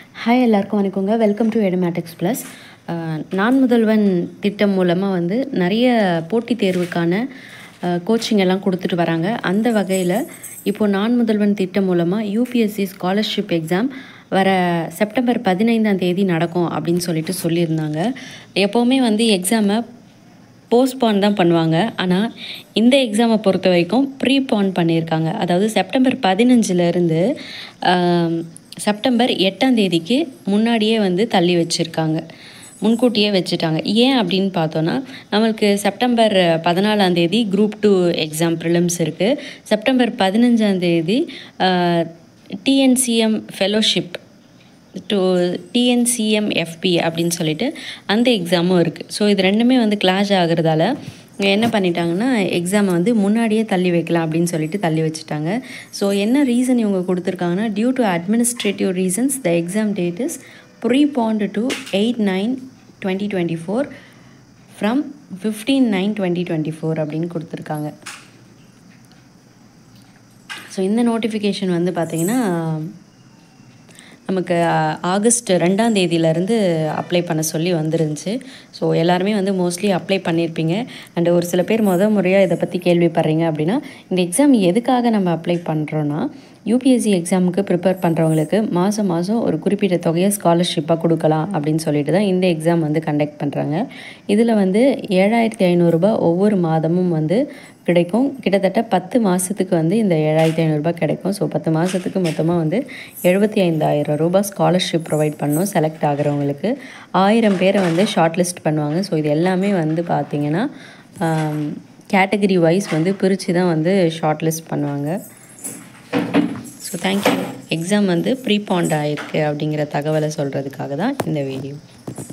hi எல்லாருக்கும் வணக்கங்க welcome to Edumatics plus நான் முதல்வன் திட்டம் மூலமாக வந்து நிறைய போட்டித் தேர்வுக்கான கோச்சிங் எல்லாம் கொடுத்துட்டு வராங்க அந்த வகையில் இப்போது நான் முதல்வன் திட்டம் மூலமாக யூபிஎஸ்சி ஸ்காலர்ஷிப் எக்ஸாம் வர செப்டம்பர் பதினைந்தாம் தேதி நடக்கும் அப்படின்னு சொல்லிட்டு சொல்லியிருந்தாங்க எப்போவுமே வந்து எக்ஸாமை போஸ்ட்பான் தான் பண்ணுவாங்க ஆனால் இந்த எக்ஸாமை பொறுத்த வரைக்கும் ப்ரீபான் பண்ணியிருக்காங்க அதாவது செப்டம்பர் பதினஞ்சுலேருந்து செப்டம்பர் எட்டாம் தேதிக்கு முன்னாடியே வந்து தள்ளி வச்சுருக்காங்க முன்கூட்டியே வச்சுட்டாங்க ஏன் அப்படின்னு பார்த்தோன்னா நம்மளுக்கு செப்டம்பர் பதினாலாம் தேதி குரூப் டூ எக்ஸாம் ப்ரிலிம்ஸ் இருக்குது செப்டம்பர் பதினஞ்சாம் தேதி TNCM fellowship to TNCM FP அப்படின்னு சொல்லிட்டு அந்த எக்ஸாமும் இருக்குது ஸோ இது ரெண்டுமே வந்து கிளாஷ் ஆகுறதால என்ன பண்ணிட்டாங்கன்னா எக்ஸாமை வந்து முன்னாடியே தள்ளி வைக்கலாம் அப்படின்னு சொல்லிட்டு தள்ளி வச்சுட்டாங்க ஸோ என்ன ரீசன் இவங்க கொடுத்துருக்காங்கன்னா due to administrative reasons the exam date is preponed to eight nine twenty twenty four from fifteen nine twenty twenty four அப்படின்னு கொடுத்துருக்காங்க ஸோ இந்த நோட்டிஃபிகேஷன் வந்து பார்த்திங்கன்னா நமக்கு ஆகஸ்ட் ரெண்டாம் தேதியிலேருந்து அப்ளை பண்ண சொல்லி வந்துருந்துச்சு ஸோ எல்லாருமே வந்து மோஸ்ட்லி அப்ளை பண்ணியிருப்பீங்க அண்ட் ஒரு சில பேர் முத முறையாக இதை பற்றி கேள்விப்படுறீங்க அப்படின்னா இந்த எக்ஸாம் எதுக்காக நம்ம அப்ளை பண்ணுறோன்னா யூபிஎஸ்சி எக்ஸாமுக்கு ப்ரிப்பேர் பண்ணுறவங்களுக்கு மாதம் மாதம் ஒரு குறிப்பிட்ட தொகையை ஸ்காலர்ஷிப்பாக கொடுக்கலாம் அப்படின்னு சொல்லிட்டு தான் இந்த எக்ஸாம் வந்து கண்டக்ட் பண்ணுறாங்க இதில் வந்து ஏழாயிரத்தி ஐநூறுரூபா ஒவ்வொரு மாதமும் வந்து கிடைக்கும் கிட்டத்தட்ட பத்து மாதத்துக்கு வந்து இந்த ஏழாயிரத்தி ஐநூறுரூபா கிடைக்கும் ஸோ பத்து மாதத்துக்கு மொத்தமாக வந்து எழுபத்தி ஐந்தாயிரம் ரூபாய் ஸ்காலர்ஷிப் ப்ரொவைட் பண்ணணும் செலக்ட் ஆகிறவங்களுக்கு ஆயிரம் பேரை வந்து ஷார்ட் லிஸ்ட் பண்ணுவாங்க ஸோ இது எல்லாமே வந்து பார்த்திங்கன்னா கேட்டகரி வைஸ் வந்து பிரித்து தான் வந்து ஷார்ட் லிஸ்ட் பண்ணுவாங்க ஸோ தேங்க்யூ எக்ஸாம் வந்து ப்ரீபாண்ட் ஆகிருக்கு அப்படிங்கிற தகவலை சொல்கிறதுக்காக தான் இந்த வீடியோ